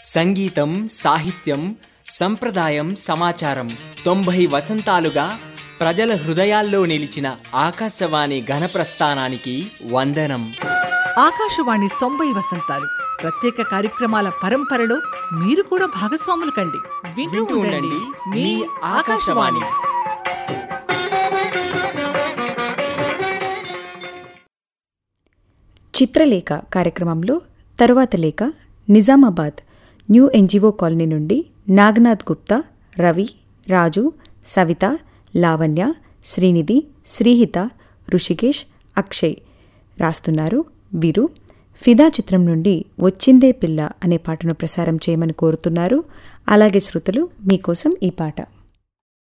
సంగీతం సాహిత్యం సంప్రదాయం సమాచారం తొంభై వసంతాలుగా ప్రజల హృదయాల్లో నిలిచిన ఆకాశవాణి ఘనప్రస్థానానికి వందనం ఆకాశవాణి తొంభై వసంతాలు ప్రత్యేక కార్యక్రమాల పరంపరలో మీరు కూడా భాగస్వాములు కండి వింటూ వింటూ ఉండండి ఉండండి మీ మీ ఆకాశవాణి ఆకాశవాణి చిత్రలేఖ కార్యక్రమంలో తరువాత లేఖ నిజామాబాద్ న్యూ ఎన్జిఓ కాలనీ నుండి నాగనాథ్ గుప్తా రవి రాజు సవిత లావణ్య శ్రీనిధి శ్రీహిత ఋషికేష్ అక్షయ్ రాస్తున్నారు వీరు ఫిదా చిత్రం నుండి వచ్చిందే పిల్ల అనే పాటను ప్రసారం చేయమని కోరుతున్నారు అలాగే శ్రోతలు మీకోసం ఈ పాట